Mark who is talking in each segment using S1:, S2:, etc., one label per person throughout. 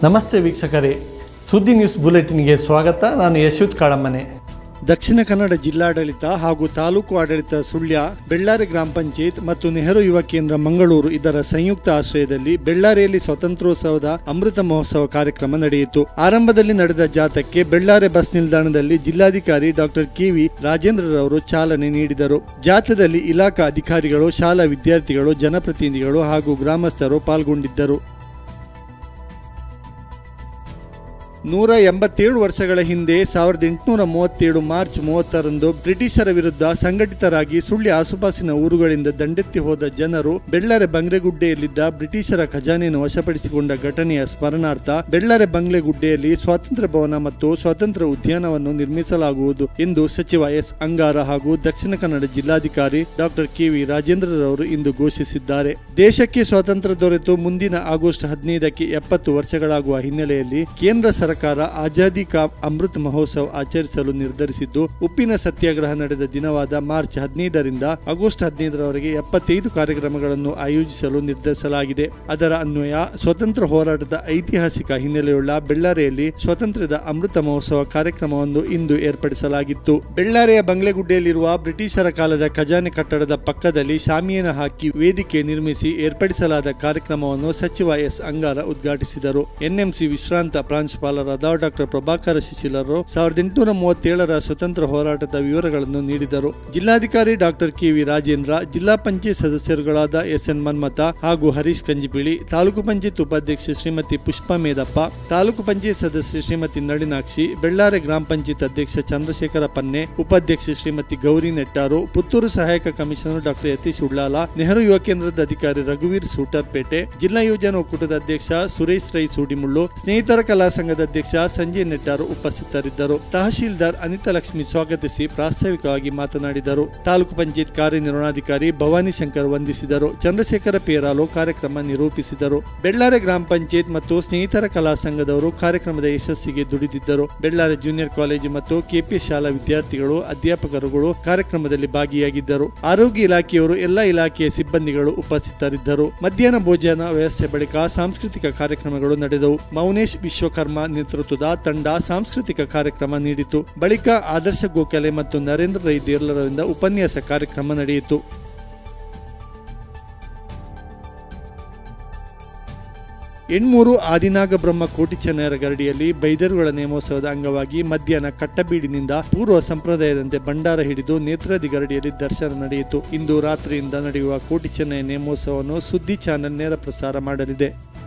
S1: ನಮಸ್ತೆ ವೀಕ್ಷಕರೇ ಸುದ್ದಿ ನ್ಯೂಸ್ ಬುಲೆಟಿನ್ಗೆ ಸ್ವಾಗತ ನಾನು ಯಶವಂತ್ ಕಾಳಮ್ಮನೆ
S2: ದಕ್ಷಿಣ ಕನ್ನಡ ಜಿಲ್ಲಾಡಳಿತ ಹಾಗೂ ತಾಲೂಕು ಆಡಳಿತ ಸುಳ್ಯ ಬೆಳ್ಳಾರಿ ಗ್ರಾಮ ಪಂಚಾಯತ್ ಮತ್ತು ನೆಹರು ಯುವ ಕೇಂದ್ರ ಮಂಗಳೂರು ಇದರ ಸಂಯುಕ್ತ ಆಶ್ರಯದಲ್ಲಿ ಬೆಳ್ಳಾರಿಯಲ್ಲಿ ಸ್ವಾತಂತ್ರ್ಯೋತ್ಸವದ ಅಮೃತ ಮಹೋತ್ಸವ ಕಾರ್ಯಕ್ರಮ ನಡೆಯಿತು ಆರಂಭದಲ್ಲಿ ನಡೆದ ಜಾಥಾಕ್ಕೆ ಬೆಳ್ಳಾರಿ ಬಸ್ ನಿಲ್ದಾಣದಲ್ಲಿ ಜಿಲ್ಲಾಧಿಕಾರಿ ಡಾಕ್ಟರ್ ಕೆವಿ ರಾಜೇಂದ್ರರವರು ಚಾಲನೆ ನೀಡಿದರು ಜಾಥಾದಲ್ಲಿ ಇಲಾಖಾ ಅಧಿಕಾರಿಗಳು ಶಾಲಾ ವಿದ್ಯಾರ್ಥಿಗಳು ಜನಪ್ರತಿನಿಧಿಗಳು ಹಾಗೂ ಗ್ರಾಮಸ್ಥರು ಪಾಲ್ಗೊಂಡಿದ್ದರು ನೂರ ಎಂಬತ್ತೇಳು ವರ್ಷಗಳ ಹಿಂದೆ ಸಾವಿರದ ಎಂಟುನೂರ ಮೂವತ್ತೇಳು ಮಾರ್ಚ್ ಮೂವತ್ತರಂದು ಬ್ರಿಟಿಷರ ವಿರುದ್ಧ ಸಂಘಟಿತರಾಗಿ ಸುಳ್ಯ ಆಸುಪಾಸಿನ ಊರುಗಳಿಂದ ದಂಡೆತ್ತಿ ಹೋದ ಜನರು ಬೆಳ್ಳಾರೆ ಬಂಗ್ಲೆಗುಡ್ಡೆಯಲ್ಲಿದ್ದ ಬ್ರಿಟಿಷರ ಖಜಾನೆಯನ್ನು ವಶಪಡಿಸಿಕೊಂಡ ಘಟನೆಯ ಸ್ಮರಣಾರ್ಥ ಬೆಳ್ಳಾರೆ ಬಂಗ್ಲೆಗುಡ್ಡೆಯಲ್ಲಿ ಸ್ವಾತಂತ್ರ್ಯ ಭವನ ಮತ್ತು ಸ್ವಾತಂತ್ರ್ಯ ಉದ್ಯಾನವನ್ನು ನಿರ್ಮಿಸಲಾಗುವುದು ಎಂದು ಸಚಿವ ಎಸ್ ಅಂಗಾರ ಹಾಗೂ ದಕ್ಷಿಣ ಕನ್ನಡ ಜಿಲ್ಲಾಧಿಕಾರಿ ಡಾಕ್ಟರ್ ಕೆವಿ ರಾಜೇಂದ್ರರವರು ಇಂದು ಘೋಷಿಸಿದ್ದಾರೆ ದೇಶಕ್ಕೆ ಸ್ವಾತಂತ್ರ್ಯ ದೊರೆತು ಮುಂದಿನ ಆಗಸ್ಟ್ ಹದಿನೈದಕ್ಕೆ ಎಪ್ಪತ್ತು ವರ್ಷಗಳಾಗುವ ಹಿನ್ನೆಲೆಯಲ್ಲಿ ಕೇಂದ್ರ ಸರ್ಕಾರ ಆಜಾದಿ ಕಾ ಅಮೃತ್ ಮಹೋತ್ಸವ ಆಚರಿಸಲು ನಿರ್ಧರಿಸಿದ್ದು ಉಪ್ಪಿನ ಸತ್ಯಾಗ್ರಹ ನಡೆದ ದಿನವಾದ ಮಾರ್ಚ್ ಹದಿನೈದರಿಂದ ಆಗಸ್ಟ್ ಹದಿನೈದರವರೆಗೆ ಎಪ್ಪತ್ತೈದು ಕಾರ್ಯಕ್ರಮಗಳನ್ನು ಆಯೋಜಿಸಲು ನಿರ್ಧರಿಸಲಾಗಿದೆ ಅದರ ಅನ್ವಯ ಸ್ವತಂತ್ರ ಹೋರಾಟದ ಐತಿಹಾಸಿಕ ಹಿನ್ನೆಲೆಯುಳ್ಳ ಬೆಳ್ಳಾರಿಯಲ್ಲಿ ಸ್ವಾತಂತ್ರ್ಯದ ಅಮೃತ ಮಹೋತ್ಸವ ಕಾರ್ಯಕ್ರಮವನ್ನು ಇಂದು ಏರ್ಪಡಿಸಲಾಗಿತ್ತು ಬೆಳ್ಳಾರಿಯ ಬಂಗ್ಲೆಗುಡ್ಡೆಯಲ್ಲಿರುವ ಬ್ರಿಟಿಷರ ಕಾಲದ ಖಜಾನೆ ಕಟ್ಟಡದ ಪಕ್ಕದಲ್ಲಿ ಶಾಮಿಯಾನ ಹಾಕಿ ವೇದಿಕೆ ನಿರ್ಮಿಸಿ ಏರ್ಪಡಿಸಲಾದ ಕಾರ್ಯಕ್ರಮವನ್ನು ಸಚಿವ ಎಸ್ ಅಂಗಾರ ಉದ್ಘಾಟಿಸಿದರು ಎನ್ಎಂಸಿ ವಿಶ್ರಾಂತ ಪ್ರಾಂಶುಪಾಲರಾದ ಡಾಕ್ಟರ್ ಪ್ರಭಾಕರ ಶಿಶಿಲರು ಸಾವಿರದ ಎಂಟುನೂರ ಮೂವತ್ತೇಳರ ಸ್ವತಂತ್ರ ಹೋರಾಟದ ವಿವರಗಳನ್ನು ನೀಡಿದರು ಜಿಲ್ಲಾಧಿಕಾರಿ ಡಾಕ್ಟರ್ ಕೆವಿ ರಾಜೇಂದ್ರ ಜಿಲ್ಲಾ ಪಂಚಾಯತ್ ಸದಸ್ಯರುಗಳಾದ ಎಸ್ ಎನ್ ಮನ್ಮಥ ಹಾಗೂ ಹರೀಶ್ ಕಂಜಿಪಿಳಿ ತಾಲೂಕು ಪಂಚಾಯತ್ ಉಪಾಧ್ಯಕ್ಷೆ ಶ್ರೀಮತಿ ಪುಷ್ಪಾ ಮೇದಪ್ಪ ತಾಲೂಕು ಪಂಚಾಯತ್ ಸದಸ್ಯೆ ಶ್ರೀಮತಿ ನಳಿನಾಕ್ಷಿ ಬೆಳ್ಳಾರೆ ಗ್ರಾಮ ಪಂಚಾಯತ್ ಅಧ್ಯಕ್ಷ ಚಂದ್ರಶೇಖರ ಪನ್ನೆ ಉಪಾಧ್ಯಕ್ಷೆ ಶ್ರೀಮತಿ ಗೌರಿ ನೆಟ್ಟಾರು ಪುತ್ತೂರು ಸಹಾಯಕ ಕಮಿಷನರ್ ಡಾಕ್ಟರ್ ಯತೀಶ್ ಉಳ್ಳಾಲ ನೆಹರು ಯುವ ಕೇಂದ್ರದ ಅಧಿಕಾರಿ ರಘುವೀರ್ ಸೂಟರ್ಪೇಟೆ ಜಿಲ್ಲಾ ಯೋಜನಾ ಒಕ್ಕೂಟದ ಅಧ್ಯಕ್ಷ ಸುರೇಶ್ ರೈ ಸೂಡಿಮುಳ್ಳು ಸ್ನೇಹಿತರ ಕಲಾ ಸಂಘದ ಅಧ್ಯಕ್ಷ ಸಂಜಯ್ ನೆಟ್ಟಾರು ಉಪಸ್ಥಿತರಿದ್ದರು ತಹಶೀಲ್ದಾರ್ ಅನಿತಾ ಲಕ್ಷ್ಮಿ ಸ್ವಾಗತಿಸಿ ಪ್ರಾಸ್ತಾವಿಕವಾಗಿ ಮಾತನಾಡಿದರು ತಾಲೂಕು ಪಂಚಾಯತ್ ಕಾರ್ಯನಿರ್ವಹಣಾಧಿಕಾರಿ ಭವಾನಿ ಶಂಕರ್ ವಂದಿಸಿದರು ಚಂದ್ರಶೇಖರ ಪೇರಾಲು ಕಾರ್ಯಕ್ರಮ ನಿರೂಪಿಸಿದರು ಬೆಳ್ಳಾರೆ ಗ್ರಾಮ ಪಂಚಾಯತ್ ಮತ್ತು ಸ್ನೇಹಿತರ ಕಲಾ ಸಂಘದವರು ಕಾರ್ಯಕ್ರಮದ ಯಶಸ್ಸಿಗೆ ದುಡಿದಿದ್ದರು ಬೆಳ್ಳಾರೆ ಜೂನಿಯರ್ ಕಾಲೇಜು ಮತ್ತು ಕೆಪಿ ಶಾಲಾ ವಿದ್ಯಾರ್ಥಿಗಳು ಅಧ್ಯಾಪಕರುಗಳು ಕಾರ್ಯಕ್ರಮದಲ್ಲಿ ಭಾಗಿಯಾಗಿದ್ದರು ಆರೋಗ್ಯ ಇಲಾಖೆಯವರು ಎಲ್ಲಾ ಇಲಾಖೆಯ ಸಿಬ್ಬಂದಿಗಳು ಉಪಸ್ಥಿತರಿದ್ದರು ಮಧ್ಯಾಹ್ನ ಭೋಜನ ವ್ಯವಸ್ಥೆ ಬಳಿಕ ಸಾಂಸ್ಕೃತಿಕ ಕಾರ್ಯಕ್ರಮಗಳು ನಡೆದವು ಮೌನೇಶ್ ವಿಶ್ವಕರ್ಮ ನೇತೃತ್ವದ ತಂಡ ಸಾಂಸ್ಕೃತಿಕ ಕಾರ್ಯಕ್ರಮ ನೀಡಿತು ಬಳಿಕ ಆದರ್ಶ ಗೋಖಲೆ ಮತ್ತು ನರೇಂದ್ರ ರೈ ದೇರ್ಲರಿಂದ ಉಪನ್ಯಾಸ ಕಾರ್ಯಕ್ರಮ ನಡೆಯಿತು ಎಣ್ಮೂರು ಆದಿನಾಗ ಬ್ರಹ್ಮ ಕೋಟಿ ಚೆನ್ನಯರ ಗರಡಿಯಲ್ಲಿ ಬೈದರುಗಳ ನೇಮೋತ್ಸವದ ಅಂಗವಾಗಿ ಮಧ್ಯಾಹ್ನ ಕಟ್ಟಬೀಡಿನಿಂದ ಪೂರ್ವ ಸಂಪ್ರದಾಯದಂತೆ ಭಂಡಾರ ಹಿಡಿದು ನೇತ್ರಾದಿ ಗರಡಿಯಲ್ಲಿ ದರ್ಶನ ನಡೆಯಿತು ಇಂದು ರಾತ್ರಿಯಿಂದ ನಡೆಯುವ ಕೋಟಿ ಚೆನ್ನಯ ನೇಮೋತ್ಸವವನ್ನು ಸುದ್ದಿ ಚಾನೆಲ್ ನೇರ ಪ್ರಸಾರ ಮಾಡಲಿದೆ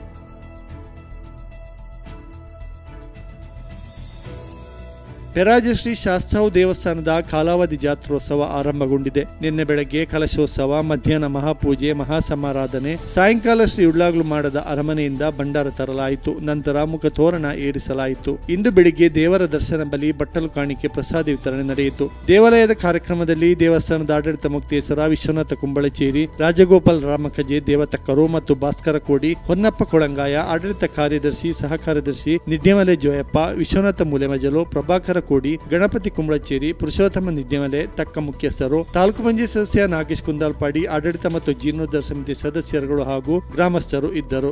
S2: ಪೆರಾಜಶ್ರೀ ಶಾಸ್ತಾವ್ ದೇವಸ್ಥಾನದ ಕಾಲಾವಧಿ ಜಾತ್ರೋತ್ಸವ ಆರಂಭಗೊಂಡಿದೆ ನಿನ್ನೆ ಬೆಳಗ್ಗೆ ಕಲಶೋತ್ಸವ ಮಧ್ಯಾಹ್ನ ಮಹಾಪೂಜೆ ಮಹಾಸಮಾರಾಧನೆ ಸಾಯಂಕಾಲ ಶ್ರೀ ಉಳ್ಳಾಗ್ಲು ಮಾಡದ ಅರಮನೆಯಿಂದ ಭಂಡಾರ ತರಲಾಯಿತು ನಂತರ ಮುಖ ತೋರಣ ಏರಿಸಲಾಯಿತು ಇಂದು ಬೆಳಿಗ್ಗೆ ದೇವರ ದರ್ಶನ ಬಲಿ ಬಟ್ಟಲು ಕಾಣಿಕೆ ಪ್ರಸಾದ ವಿತರಣೆ ನಡೆಯಿತು ದೇವಾಲಯದ ಕಾರ್ಯಕ್ರಮದಲ್ಲಿ ದೇವಸ್ಥಾನದ ಆಡಳಿತ ಮುಕ್ತೇಶ್ವರ ವಿಶ್ವನಾಥ ಕುಂಬಳಚೇರಿ ರಾಜಗೋಪಾಲ್ ರಾಮಕಜೆ ದೇವತಕ್ಕರು ಮತ್ತು ಭಾಸ್ಕರ ಕೋಡಿ ಹೊನ್ನಪ್ಪ ಕೊಳಂಗಾಯ ಆಡಳಿತ ಕಾರ್ಯದರ್ಶಿ ಸಹ ಕಾರ್ಯದರ್ಶಿ ನಿಡ್ಯಮಲೆ ಜೋಯಪ್ಪ ವಿಶ್ವನಾಥ ಮೂಲೆಮಜಲು ಪ್ರಭಾಕರ ಕೋಡಿ ಗಣಪತಿ ಕುಂಬಳಚೇರಿ ಪುರುಷೋತ್ತಮ ನಿಡ್ಯಮಲೆ ತಕ್ಕ ಮುಖ್ಯಸ್ಥರು ತಾಲೂಕು ಪಂಚಾಯತ್ ಸದಸ್ಯ ನಾಗೇಶ್ ಕುಂದಾಲ್ಪಾಡಿ ಆಡಳಿತ ಮತ್ತು ಜೀರ್ಣೋದ್ಧಾರ ಸಮಿತಿ ಸದಸ್ಯರುಗಳು ಹಾಗೂ ಗ್ರಾಮಸ್ಥರು ಇದ್ದರು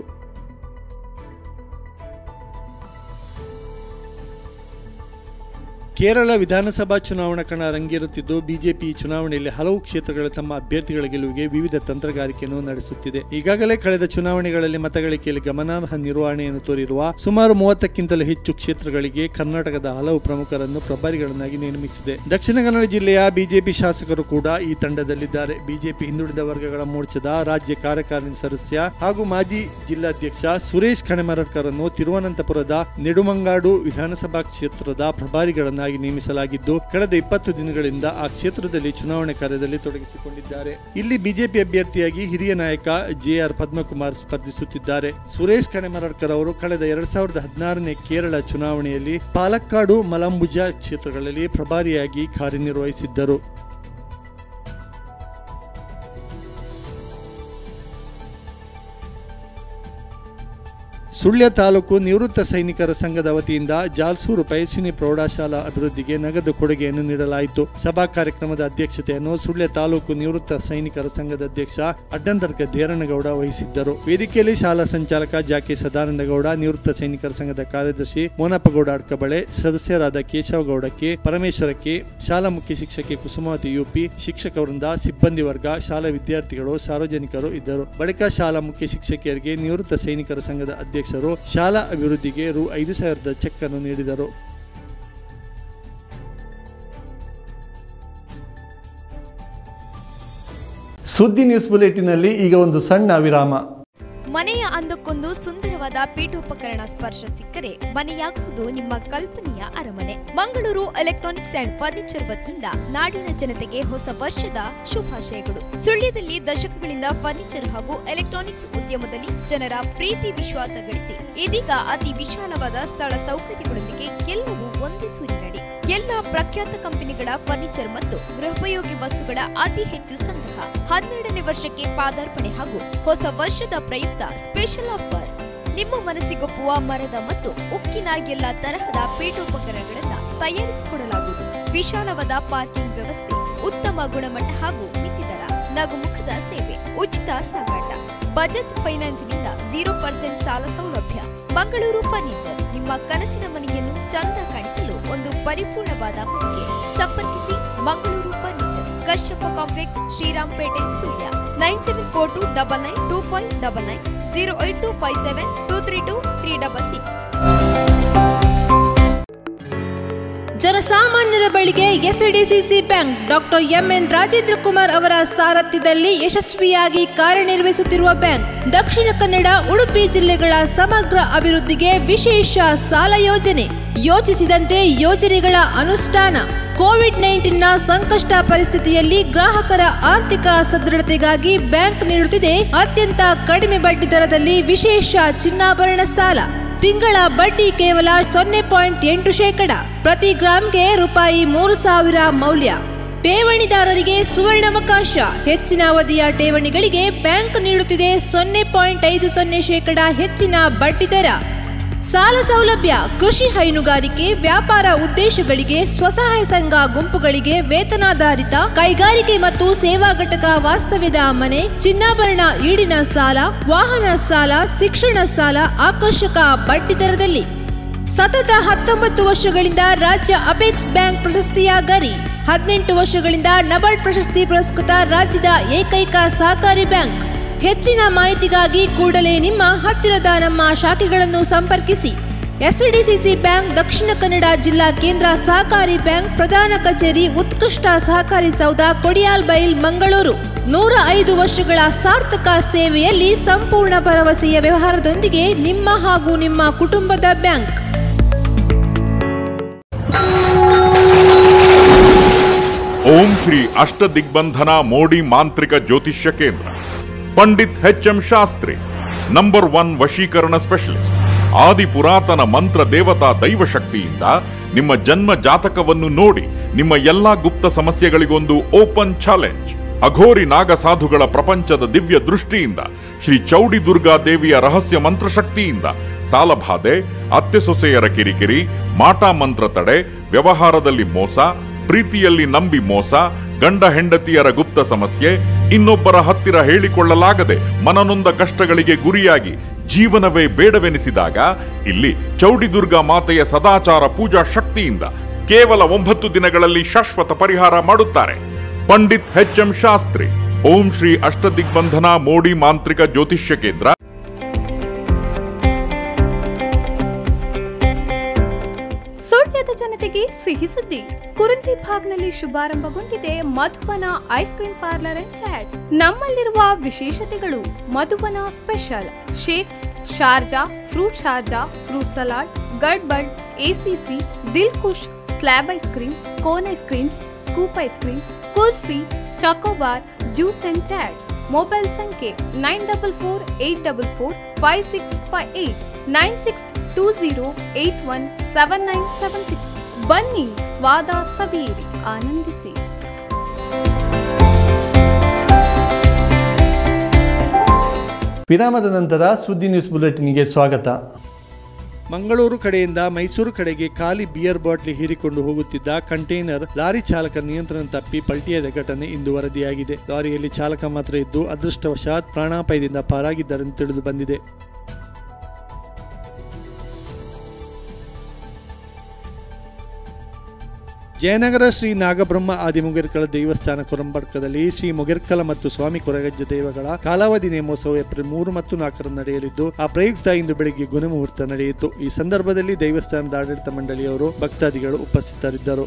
S2: ಕೇರಳ ವಿಧಾನಸಭಾ ಚುನಾವಣಾ ಕಣ ರಂಗೇರುತ್ತಿದ್ದು ಬಿಜೆಪಿ ಈ ಚುನಾವಣೆಯಲ್ಲಿ ಹಲವು ಕ್ಷೇತ್ರಗಳ ತಮ್ಮ ಅಭ್ಯರ್ಥಿಗಳ ಗೆಲುವಿಗೆ ವಿವಿಧ ತಂತ್ರಗಾರಿಕೆಯನ್ನು ನಡೆಸುತ್ತಿದೆ ಈಗಾಗಲೇ ಕಳೆದ ಚುನಾವಣೆಗಳಲ್ಲಿ ಮತಗಳಿಕೆಯಲ್ಲಿ ಗಮನಾರ್ಹ ನಿರ್ವಹಣೆಯನ್ನು ತೋರಿರುವ ಸುಮಾರು ಮೂವತ್ತಕ್ಕಿಂತಲೂ ಹೆಚ್ಚು ಕ್ಷೇತ್ರಗಳಿಗೆ ಕರ್ನಾಟಕದ ಹಲವು ಪ್ರಮುಖರನ್ನು ಪ್ರಭಾರಿಗಳನ್ನಾಗಿ ನೇಮಿಸಿದೆ ದಕ್ಷಿಣ ಕನ್ನಡ ಜಿಲ್ಲೆಯ ಬಿಜೆಪಿ ಶಾಸಕರು ಕೂಡ ಈ ತಂಡದಲ್ಲಿದ್ದಾರೆ ಬಿಜೆಪಿ ಹಿಂದುಳಿದ ವರ್ಗಗಳ ಮೋರ್ಚಾದ ರಾಜ್ಯ ಕಾರ್ಯಕಾರಿಣಿ ಸದಸ್ಯ ಹಾಗೂ ಮಾಜಿ ಜಿಲ್ಲಾಧ್ಯಕ್ಷ ಸುರೇಶ್ ಕಣೆಮರಡ್ಕರ್ ಅನ್ನು ತಿರುವನಂತಪುರದ ನೆಡುಮಂಗಾಡು ವಿಧಾನಸಭಾ ಕ್ಷೇತ್ರದ ಪ್ರಭಾರಿಗಳನ್ನಾಗಿ ನೇಮಿಸಲಾಗಿದ್ದು ಕಳೆದ ಇಪ್ಪತ್ತು ದಿನಗಳಿಂದ ಆ ಕ್ಷೇತ್ರದಲ್ಲಿ ಚುನಾವಣೆ ಕಾರ್ಯದಲ್ಲಿ ತೊಡಗಿಸಿಕೊಂಡಿದ್ದಾರೆ ಇಲ್ಲಿ ಬಿಜೆಪಿ ಅಭ್ಯರ್ಥಿಯಾಗಿ ಹಿರಿಯ ನಾಯಕ ಜೆಆರ್ ಪದ್ಮಕುಮಾರ್ ಸ್ಪರ್ಧಿಸುತ್ತಿದ್ದಾರೆ ಸುರೇಶ್ ಕಣೆಮರಡ್ಕರ್ ಅವರು ಕಳೆದ ಎರಡ್ ಸಾವಿರದ ಹದಿನಾರನೇ ಕೇರಳ ಚುನಾವಣೆಯಲ್ಲಿ ಪಾಲಕ್ಕಾಡು ಮಲಂಬುಜ ಕ್ಷೇತ್ರಗಳಲ್ಲಿ ಪ್ರಭಾರಿಯಾಗಿ ಕಾರ್ಯನಿರ್ವಹಿಸಿದ್ದರು ಸುಳ್ಯ ತಾಲೂಕು ನಿವೃತ್ತ ಸೈನಿಕರ ಸಂಘದ ವತಿಯಿಂದ ಜಾಲ್ಸೂರು ಪಯಸ್ವಿನಿ ಪ್ರೌಢಶಾಲಾ ಅಭಿವೃದ್ಧಿಗೆ ನಗದು ಕೊಡುಗೆಯನ್ನು ನೀಡಲಾಯಿತು ಸಭಾ ಕಾರ್ಯಕ್ರಮದ ಅಧ್ಯಕ್ಷತೆಯನ್ನು ಸುಳ್ಯ ತಾಲೂಕು ನಿವೃತ್ತ ಸೈನಿಕರ ಸಂಘದ ಅಧ್ಯಕ್ಷ ಅಡ್ಡಂದರ್ಗ ದೇರನಗೌಡ ವಹಿಸಿದ್ದರು ವೇದಿಕೆಯಲ್ಲಿ ಶಾಲಾ ಸಂಚಾಲಕ ಜಾಕೆ ಸದಾನಂದಗೌಡ ನಿವೃತ್ತ ಸೈನಿಕರ ಸಂಘದ ಕಾರ್ಯದರ್ಶಿ ಮೋನಪ್ಪಗೌಡ ಅಡ್ಕಬಳೆ ಸದಸ್ಯರಾದ ಕೇಶವಗೌಡ ಕೆ ಪರಮೇಶ್ವರ ಕೆ ಶಾಲಾ ಮುಖ್ಯ ಶಿಕ್ಷಕಿ ಕುಸುಮಾವತಿ ಯುಪಿ ಶಿಕ್ಷಕ ವೃಂದ ಸಿಬ್ಬಂದಿ ವರ್ಗ ಶಾಲಾ ವಿದ್ಯಾರ್ಥಿಗಳು ಸಾರ್ವಜನಿಕರು ಇದ್ದರು ಬಳಿಕ ಶಾಲಾ ಮುಖ್ಯ ಶಿಕ್ಷಕಿಯರಿಗೆ ನಿವೃತ್ತ ಸೈನಿಕರ ಸಂಘದ ಅಧ್ಯಕ್ಷರು ಶಾಲಾ ಅಭಿವೃದ್ಧಿಗೆ ರು ಐದು ಸಾವಿರದ ಚೆಕ್ ಅನ್ನು ನೀಡಿದರು
S1: ಸುದ್ದಿ ನ್ಯೂಸ್ ಬುಲೆಟಿನಲ್ಲಿ ಈಗ ಒಂದು ಸಣ್ಣ ವಿರಾಮ
S3: ಮನೆಯ ಅಂದಕ್ಕೊಂದು ಸುಂದರವಾದ ಪೀಠೋಪಕರಣ ಸ್ಪರ್ಶ ಸಿಕ್ಕರೆ ಮನೆಯಾಗುವುದು ನಿಮ್ಮ ಕಲ್ಪನೆಯ ಅರಮನೆ ಮಂಗಳೂರು ಎಲೆಕ್ಟ್ರಾನಿಕ್ಸ್ ಅಂಡ್ ಫರ್ನಿಚರ್ ವತಿಯಿಂದ ನಾಡಿನ ಜನತೆಗೆ ಹೊಸ ವರ್ಷದ ಶುಭಾಶಯಗಳು ಸುಳ್ಯದಲ್ಲಿ ದಶಕಗಳಿಂದ ಫರ್ನಿಚರ್ ಹಾಗೂ ಎಲೆಕ್ಟ್ರಾನಿಕ್ಸ್ ಉದ್ಯಮದಲ್ಲಿ ಜನರ ಪ್ರೀತಿ ವಿಶ್ವಾಸ ಗಳಿಸಿ ಇದೀಗ ಅತಿ ವಿಶಾಲವಾದ ಸ್ಥಳ ಸೌಕರ್ಯಗಳೊಂದಿಗೆ ಎಲ್ಲವೂ ಒಂದೇ ಸೂರಿನಡಿ ಎಲ್ಲ ಪ್ರಖ್ಯಾತ ಕಂಪನಿಗಳ ಫರ್ನಿಚರ್ ಮತ್ತು ಗೃಹೋಪಯೋಗಿ ವಸ್ತುಗಳ ಅತಿ ಹೆಚ್ಚು ಸಂಗ್ರಹ ಹನ್ನೆರಡನೇ ವರ್ಷಕ್ಕೆ ಪಾದಾರ್ಪಣೆ ಹಾಗೂ ಹೊಸ ವರ್ಷದ ಪ್ರಯುಕ್ತ ಸ್ಪೆಷಲ್ ಆಫರ್ ನಿಮ್ಮ ಮನಸ್ಸಿಗೊಪ್ಪುವ ಮರದ ಮತ್ತು ಉಕ್ಕಿನ ಎಲ್ಲ ತರಹದ ಪೀಠೋಪಕರಣಗಳನ್ನು ತಯಾರಿಸಿಕೊಡಲಾಗುವುದು ವಿಶಾಲವಾದ ಪಾರ್ಕಿಂಗ್ ವ್ಯವಸ್ಥೆ ಉತ್ತಮ ಗುಣಮಟ್ಟ ಹಾಗೂ ಮಿತಿ ದರ ನಗುಮುಖದ ಸೇವೆ ಉಚಿತ ಸಾಗಾಟ ಬಜೆಟ್ ಫೈನಾನ್ಸ್ನಿಂದ ಜೀರೋ ಪರ್ಸೆಂಟ್ ಸಾಲ ಸೌಲಭ್ಯ ಮಂಗಳೂರು ಫರ್ನಿಚರ್ ನಿಮ್ಮ ಕನಸಿನ ಮನೆಯನ್ನು ಚಂದ ಕಾಣಿಸಲು ಒಂದು ಪರಿಪೂರ್ಣವಾದ ಮಳಿಗೆ ಸಂಪರ್ಕಿಸಿ Mangaluru furniture Kashyapa complex Shrirampete Sullia nine seven four two double nine two five double nine zero eight two five seven two three two three double six
S4: ಜನಸಾಮಾನ್ಯರ ಬಳಿಗೆ SDCC bank doctor MN Rajendra Kumar ಅವರ ಸಾರಥ್ಯದಲ್ಲಿ ಯಶಸ್ವಿಯಾಗಿ ಕಾರ್ಯನಿರ್ವಹಿಸುತ್ತಿರುವ ಬ್ಯಾಂಕ್ ದಕ್ಷಿಣ ಕನ್ನಡ ಉಡುಪಿ ಜಿಲ್ಲೆಗಳ ಸಮಗ್ರ ಅಭಿವೃದ್ಧಿಗೆ ವಿಶೇಷ ಸಾಲ ಯೋಜನೆ ಯೋಚಿಸಿದಂತೆ ಯೋಜನೆಗಳ ಅನುಷ್ಠಾನ ಕೋವಿಡ್ ನೈನ್ಟೀನ್ನ ಸಂಕಷ್ಟ ಪರಿಸ್ಥಿತಿಯಲ್ಲಿ ಗ್ರಾಹಕರ ಆರ್ಥಿಕ ಸದೃಢತೆಗಾಗಿ ಬ್ಯಾಂಕ್ ನೀಡುತ್ತಿದೆ ಅತ್ಯಂತ ಕಡಿಮೆ ಬಡ್ಡಿ ದರದಲ್ಲಿ ವಿಶೇಷ ಚಿನ್ನಾಭರಣ ಸಾಲ ತಿಂಗಳ ಬಡ್ಡಿ ಕೇವಲ ಸೊನ್ನೆ ಪಾಯಿಂಟ್ ಎಂಟು ಶೇಕಡ ಪ್ರತಿ ಗ್ರಾಂಗೆ ರೂಪಾಯಿ ಮೂರು ಸಾವಿರ ಮೌಲ್ಯ ಠೇವಣಿದಾರರಿಗೆ ಸುವರ್ಣಾವಕಾಶ ಹೆಚ್ಚಿನ ಅವಧಿಯ ಠೇವಣಿಗಳಿಗೆ ಬ್ಯಾಂಕ್ ನೀಡುತ್ತಿದೆ ಸೊನ್ನೆ ಪಾಯಿಂಟ್ ಐದು ಸೊನ್ನೆ ಶೇಕಡ ಹೆಚ್ಚಿನ ಬಡ್ಡಿ ದರ ಸಾಲ ಸೌಲಭ್ಯ ಕೃಷಿ ಹೈನುಗಾರಿಕೆ ವ್ಯಾಪಾರ ಉದ್ದೇಶಗಳಿಗೆ ಸ್ವಸಹಾಯ ಸಂಘ ಗುಂಪುಗಳಿಗೆ ವೇತನಾಧಾರಿತ ಕೈಗಾರಿಕೆ ಮತ್ತು ಸೇವಾ ಘಟಕ ವಾಸ್ತವ್ಯದ ಮನೆ ಚಿನ್ನಾಭರಣ ಈಡಿನ ಸಾಲ ವಾಹನ ಸಾಲ ಶಿಕ್ಷಣ ಸಾಲ ಆಕರ್ಷಕ ಬಡ್ಡಿ ದರದಲ್ಲಿ ಸತತ ಹತ್ತೊಂಬತ್ತು ವರ್ಷಗಳಿಂದ ರಾಜ್ಯ ಅಪೆಕ್ಸ್ ಬ್ಯಾಂಕ್ ಪ್ರಶಸ್ತಿಯ ಗರಿ ಹದಿನೆಂಟು ವರ್ಷಗಳಿಂದ ನಬಾರ್ಡ್ ಪ್ರಶಸ್ತಿ ಪುರಸ್ಕೃತ ರಾಜ್ಯದ ಏಕೈಕ ಸಹಕಾರಿ ಬ್ಯಾಂಕ್ ಹೆಚ್ಚಿನ ಮಾಹಿತಿಗಾಗಿ ಕೂಡಲೇ ನಿಮ್ಮ ಹತ್ತಿರದ ನಮ್ಮ ಶಾಖೆಗಳನ್ನು ಸಂಪರ್ಕಿಸಿ ಎಸ್ಡಿಸಿಸಿ ಬ್ಯಾಂಕ್ ದಕ್ಷಿಣ ಕನ್ನಡ ಜಿಲ್ಲಾ ಕೇಂದ್ರ ಸಹಕಾರಿ ಬ್ಯಾಂಕ್ ಪ್ರಧಾನ ಕಚೇರಿ ಉತ್ಕೃಷ್ಟ ಸಹಕಾರಿ ಸೌಧ ಕೊಡಿಯಾಲ್ ಬೈಲ್ ಮಂಗಳೂರು ನೂರ ಐದು ವರ್ಷಗಳ ಸಾರ್ಥಕ ಸೇವೆಯಲ್ಲಿ ಸಂಪೂರ್ಣ ಭರವಸೆಯ ವ್ಯವಹಾರದೊಂದಿಗೆ ನಿಮ್ಮ ಹಾಗೂ ನಿಮ್ಮ ಕುಟುಂಬದ ಬ್ಯಾಂಕ್
S5: ಓಂ ಶ್ರೀ ಅಷ್ಟ ದಿಗ್ಬಂಧನ ಮೋಡಿ ಮಾಂತ್ರಿಕ ಜ್ಯೋತಿಷ್ಯ ಕೇಂದ್ರ Pandit H M Shastri number one ವಶೀಕರಣ ಸ್ಪೆಷಲಿಸ್ಟ್ ಆದಿ ಪುರಾತನ ಮಂತ್ರ ದೇವತಾ ದೈವ ಶಕ್ತಿಯಿಂದ ನಿಮ್ಮ ಜನ್ಮ ಜಾತಕವನ್ನು ನೋಡಿ ನಿಮ್ಮ ಎಲ್ಲಾ ಗುಪ್ತ ಸಮಸ್ಯೆಗಳಿಗೊಂದು ಓಪನ್ ಚಾಲೆಂಜ್ ಅಘೋರಿ ನಾಗ ಸಾಧುಗಳ ಪ್ರಪಂಚದ ದಿವ್ಯ ದೃಷ್ಟಿಯಿಂದ ಶ್ರೀ ಚೌಡಿ ದುರ್ಗಾ ದೇವಿಯ ರಹಸ್ಯ ಮಂತ್ರಶಕ್ತಿಯಿಂದ ಸಾಲಬಾಧೆ ಅತ್ತೆ ಸೊಸೆಯರ ಕಿರಿಕಿರಿ ಮಾಟ ಮಂತ್ರ ತಡೆ ವ್ಯವಹಾರದಲ್ಲಿ ಮೋಸ ಪ್ರೀತಿಯಲ್ಲಿ ನಂಬಿ ಮೋಸ ಗಂಡ ಹೆಂಡತಿಯರ ಗುಪ್ತ ಸಮಸ್ಯೆ ಇನ್ನೊಬ್ಬರ ಹತ್ತಿರ ಹೇಳಿಕೊಳ್ಳಲಾಗದೆ ಮನನೊಂದ ಕಷ್ಟಗಳಿಗೆ ಗುರಿಯಾಗಿ ಜೀವನವೇ ಬೇಡವೆನಿಸಿದಾಗ ಇಲ್ಲಿ ಚೌಡಿದುರ್ಗಾ ಮಾತೆಯ ಸದಾಚಾರ ಪೂಜಾ ಶಕ್ತಿಯಿಂದ ಕೇವಲ ಒಂಬತ್ತು ದಿನಗಳಲ್ಲಿ ಶಾಶ್ವತ ಪರಿಹಾರ ಮಾಡುತ್ತಾರೆ ಪಂಡಿತ್ ಎಚ್ ಎಂ ಶಾಸ್ತ್ರಿ ಓಂ ಶ್ರೀ ಅಷ್ಟದಿಗ್ಬಂಧನ ಮೋಡಿ ಮಾಂತ್ರಿಕ ಜ್ಯೋತಿಷ್ಯ ಕೇಂದ್ರ
S6: ಸುಳ್ಯದ ಜನತೆಗೆ ಸಿಹಿ ಸುದ್ದಿ ಕುರುಂಜಿ ಭಾಗ್ನಲ್ಲಿ ಶುಭಾರಂಭಗೊಂಡಿದೆ Madhuvana ice cream parlour and chats ನಮ್ಮಲ್ಲಿರುವ ವಿಶೇಷತೆಗಳು Madhuvana special shakes Sharjah fruit Sharjah fruit salad gad bad ಎಸಿಸಿ Dil Khush slab ice cream cone ice creams scoop ice cream kulfi chocobar juice and chats mobile ಸಂಖ್ಯೆ nine double four eight double four five six five eight nine six two zero eight one seven nine seven six ಬನ್ನಿ ಸ್ವಾದ ಸವಿಯಿರಿ ಆನಂದಿಸಿ
S1: ವಿರಾಮದ ನಂತರ ಸುದ್ದಿ news ಬುಲೆಟಿನ್ಗೆ ಸ್ವಾಗತ
S2: ಮಂಗಳೂರು ಕಡೆಯಿಂದ ಮೈಸೂರು ಕಡೆಗೆ ಖಾಲಿ ಬಿಯರ್ ಬಾಟ್ಲಿ ಹೀರಿಕೊಂಡು ಹೋಗುತ್ತಿದ್ದ ಕಂಟೈನರ್ ಲಾರಿ ಚಾಲಕರ ನಿಯಂತ್ರಣ ತಪ್ಪಿ ಪಲ್ಟಿಯಾದ ಘಟನೆ ಇಂದು ವರದಿಯಾಗಿದೆ ಲಾರಿಯಲ್ಲಿ ಚಾಲಕ ಮಾತ್ರ ಇದ್ದು ಅದೃಷ್ಟವಶಾತ್ ಪ್ರಾಣಾಪಾಯದಿಂದ ಪಾರಾಗಿದ್ದಾರೆಂದು ತಿಳಿದು ಬಂದಿದೆ ಜಯನಗರ ಶ್ರೀ ನಾಗಬ್ರಹ್ಮ ಆದಿಮುಗಿರ್ಕಳ ದೇವಸ್ಥಾನ ಕೊರಂಬಡ್ಕದಲ್ಲಿ ಶ್ರೀ ಮುಗಿರ್ಕಲ ಮತ್ತು ಸ್ವಾಮಿ ಕೊರಗಜ್ಜ ದೇವಗಳ ಕಾಲಾವಧಿ ನೇಮೋತ್ಸವ ಏಪ್ರಿಲ್ ಮೂರು ಮತ್ತು ನಾಲ್ಕರಂದು ನಡೆಯಲಿದ್ದು ಆ ಪ್ರಯುಕ್ತ ಇಂದು ಬೆಳಿಗ್ಗೆ ಗುಣಮುಹೂರ್ತ ನಡೆಯಿತು ಈ ಸಂದರ್ಭದಲ್ಲಿ ದೇವಸ್ಥಾನದ ಆಡಳಿತ ಮಂಡಳಿಯವರು ಭಕ್ತಾದಿಗಳು ಉಪಸ್ಥಿತರಿದ್ದರು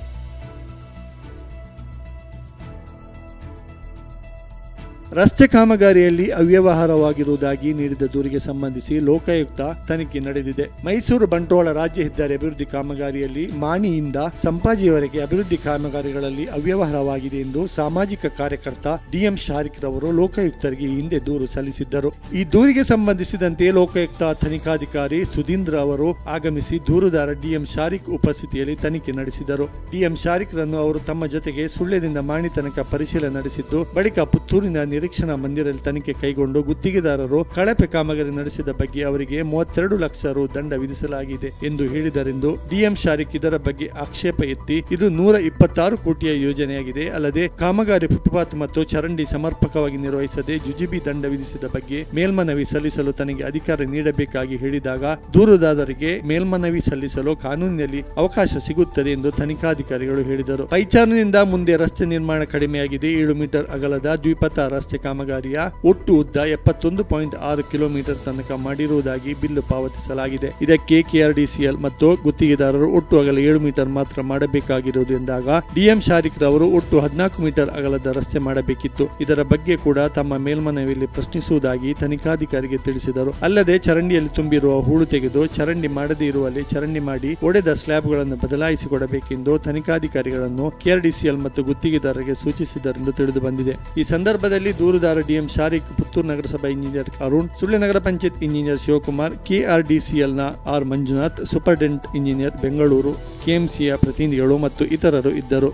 S2: ರಸ್ತೆ ಕಾಮಗಾರಿಯಲ್ಲಿ ಅವ್ಯವಹಾರವಾಗಿರುವುದಾಗಿ ನೀಡಿದ ದೂರಿಗೆ ಸಂಬಂಧಿಸಿ ಲೋಕಾಯುಕ್ತ ತನಿಖೆ ನಡೆದಿದೆ ಮೈಸೂರು ಬಂಟ್ವಾಳ ರಾಜ್ಯ ಹೆದ್ದಾರಿ ಅಭಿವೃದ್ಧಿ ಕಾಮಗಾರಿಯಲ್ಲಿ ಮಾಣಿಯಿಂದ ಸಂಪಾಜಿಯವರೆಗೆ ಅಭಿವೃದ್ಧಿ ಕಾಮಗಾರಿಗಳಲ್ಲಿ ಅವ್ಯವಹಾರವಾಗಿದೆ ಎಂದು ಸಾಮಾಜಿಕ ಕಾರ್ಯಕರ್ತ ಡಿಎಂ ಶಾರಿಕ್ ರವರು ಲೋಕಾಯುಕ್ತರಿಗೆ ಈ ಹಿಂದೆ ದೂರು ಸಲ್ಲಿಸಿದ್ದರು ಈ ದೂರಿಗೆ ಸಂಬಂಧಿಸಿದಂತೆ ಲೋಕಾಯುಕ್ತ ತನಿಖಾಧಿಕಾರಿ ಸುಧೀಂದ್ರ ಅವರು ಆಗಮಿಸಿ ದೂರುದಾರ ಡಿಎಂ ಶಾರಿಕ್ ಉಪಸ್ಥಿತಿಯಲ್ಲಿ ತನಿಖೆ ನಡೆಸಿದರು ಡಿಎಂ ಶಾರಿಕ್ ರನ್ನು ಅವರು ತಮ್ಮ ಜೊತೆಗೆ ಸುಳ್ಯದಿಂದ ಮಾಣಿ ತನಕ ಪರಿಶೀಲನೆ ನಡೆಸಿದ್ದು ಬಳಿಕ ಪುತ್ತೂರಿನ ನಿರೀಕ್ಷಣಾ ಮಂದಿರಲ್ಲಿ ತನಿಖೆ ಕೈಗೊಂಡು ಗುತ್ತಿಗೆದಾರರು ಕಳಪೆ ಕಾಮಗಾರಿ ನಡೆಸಿದ ಬಗ್ಗೆ ಅವರಿಗೆ ಮೂವತ್ತೆರಡು ಲಕ್ಷ ರು ದಂಡ ವಿಧಿಸಲಾಗಿದೆ ಎಂದು ಹೇಳಿದರೆಂದು ಡಿಎಂ ಶಾರಿಕ್ ಇದರ ಬಗ್ಗೆ ಆಕ್ಷೇಪ ಎತ್ತಿ ಇದು ನೂರ ಇಪ್ಪತ್ತಾರು ಕೋಟಿಯ ಯೋಜನೆಯಾಗಿದೆ ಅಲ್ಲದೆ ಕಾಮಗಾರಿ ಫುಟ್ಪಾತ್ ಮತ್ತು ಚರಂಡಿ ಸಮರ್ಪಕವಾಗಿ ನಿರ್ವಹಿಸದೆ ಜುಜಿಬಿ ದಂಡ ವಿಧಿಸಿದ ಬಗ್ಗೆ ಮೇಲ್ಮನವಿ ಸಲ್ಲಿಸಲು ತನಗೆ ಅಧಿಕಾರ ನೀಡಬೇಕಾಗಿ ಹೇಳಿದಾಗ ದೂರುದಾರರಿಗೆ ಮೇಲ್ಮನವಿ ಸಲ್ಲಿಸಲು ಕಾನೂನಿನಲ್ಲಿ ಅವಕಾಶ ಸಿಗುತ್ತದೆ ಎಂದು ತನಿಖಾಧಿಕಾರಿಗಳು ಹೇಳಿದರು ಪೈಚಾರ್ನಿಂದ ಮುಂದೆ ರಸ್ತೆ ನಿರ್ಮಾಣ ಕಡಿಮೆಯಾಗಿದೆ ಏಳು ಮೀಟರ್ ಅಗಲದ ದ್ವಿಪಥ ರಸ್ತೆ ಕಾಮಗಾರಿಯ ಒಟ್ಟು ಉದ್ದ ಎಪ್ಪತ್ತೊಂದು ಪಾಯಿಂಟ್ ಆರು ಕಿಲೋಮೀಟರ್ ತನಕ ಮಾಡಿರುವುದಾಗಿ ಬಿಲ್ಲು ಪಾವತಿಸಲಾಗಿದೆ ಇದಕ್ಕೆ ಕೆಆರ್ಡಿಸಿಎಲ್ ಮತ್ತು ಗುತ್ತಿಗೆದಾರರು ಒಟ್ಟು ಅಗಲ ಏಳು ಮೀಟರ್ ಮಾತ್ರ ಮಾಡಬೇಕಾಗಿರುವುದು ಎಂದಾಗ ಡಿಎಂ ಶಾರಿಕ್ ರವರು ಒಟ್ಟು ಹದಿನಾಲ್ಕು ಮೀಟರ್ ಅಗಲದ ರಸ್ತೆ ಮಾಡಬೇಕಿತ್ತು ಇದರ ಬಗ್ಗೆ ಕೂಡ ತಮ್ಮ ಮೇಲ್ಮನವಿಯಲ್ಲಿ ಪ್ರಶ್ನಿಸುವುದಾಗಿ ತನಿಖಾಧಿಕಾರಿಗೆ ತಿಳಿಸಿದರು ಅಲ್ಲದೆ ಚರಂಡಿಯಲ್ಲಿ ತುಂಬಿರುವ ಹೂಳು ತೆಗೆದು ಚರಂಡಿ ಮಾಡದೇ ಇರುವಲ್ಲಿ ಚರಂಡಿ ಮಾಡಿ ಒಡೆದ ಸ್ಲ್ಯಾಬ್ಗಳನ್ನು ಬದಲಾಯಿಸಿಕೊಡಬೇಕೆಂದು ತನಿಖಾಧಿಕಾರಿಗಳನ್ನು ಕೆಆರ್ಡಿಸಿಎಲ್ ಮತ್ತು ಗುತ್ತಿಗೆದಾರರಿಗೆ ಸೂಚಿಸಿದರೆಂದು ತಿಳಿದು ಬಂದಿದೆ ಈ ಸಂದರ್ಭದಲ್ಲಿ ದೂರುದಾರ ಡಿಎಂ ಶಾರಿಕ್ ಪುತ್ತೂರು ನಗರಸಭಾ ಇಂಜಿನಿಯರ್ ಅರುಣ್ ಸುಳ್ಯ ನಗರ ಪಂಚಾಯತ್ ಇಂಜಿನಿಯರ್ ಶಿವಕುಮಾರ್ ಕೆಆರ್ಡಿಸಿಎಲ್ನ R Manjunath superintendent engineer Bengaluru ಕೆಎಂಸಿಯ ಪ್ರತಿನಿಧಿಗಳು ಮತ್ತು ಇತರರು ಇದ್ದರು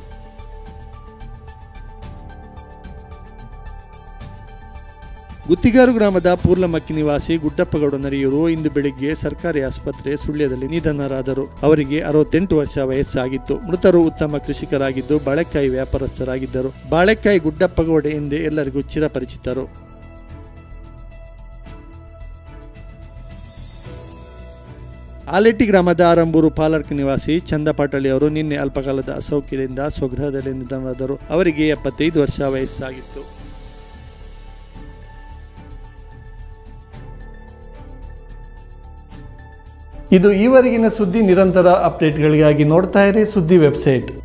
S2: ಗುತ್ತಿಗಾರು ಗ್ರಾಮದ ಪೂರ್ಲಮಕ್ಕಿ ನಿವಾಸಿ ಗುಡ್ಡಪ್ಪಗೌಡ ನರಿಯೂರು ಇಂದು ಬೆಳಿಗ್ಗೆ ಸರ್ಕಾರಿ ಆಸ್ಪತ್ರೆ ಸುಳ್ಯದಲ್ಲಿ ನಿಧನರಾದರು ಅವರಿಗೆ ಅರವತ್ತೆಂಟು ವರ್ಷ ವಯಸ್ಸಾಗಿತ್ತು ಮೃತರು ಉತ್ತಮ ಕೃಷಿಕರಾಗಿದ್ದು ಬಾಳೆಕಾಯಿ ವ್ಯಾಪಾರಸ್ಥರಾಗಿದ್ದರು ಬಾಳೆಕಾಯಿ ಗುಡ್ಡಪ್ಪಗೌಡ ಎಂದೇ ಎಲ್ಲರಿಗೂ ಚಿರಪರಿಚಿತರು ಆಲೆಟ್ಟಿ ಗ್ರಾಮದ ಆರಂಬೂರು ಪಾಲರ್ಕ್ ನಿವಾಸಿ ಚಂದ ಪಾಟಳಿ ಅವರು ನಿನ್ನೆ ಅಲ್ಪಕಾಲದ ಅಸೌಖ್ಯದಿಂದ ಸ್ವಗೃಹದಲ್ಲಿ ನಿಧನರಾದರು ಅವರಿಗೆ ಎಪ್ಪತ್ತೈದು ವರ್ಷ ವಯಸ್ಸಾಗಿತ್ತು
S1: ಇದು ಈವರೆಗಿನ ಸುದ್ದಿ ನಿರಂತರ ಅಪ್ಡೇಟ್ಗಳಿಗಾಗಿ ನೋಡ್ತಾ ಇರಿ ಸುದ್ದಿ ವೆಬ್ಸೈಟ್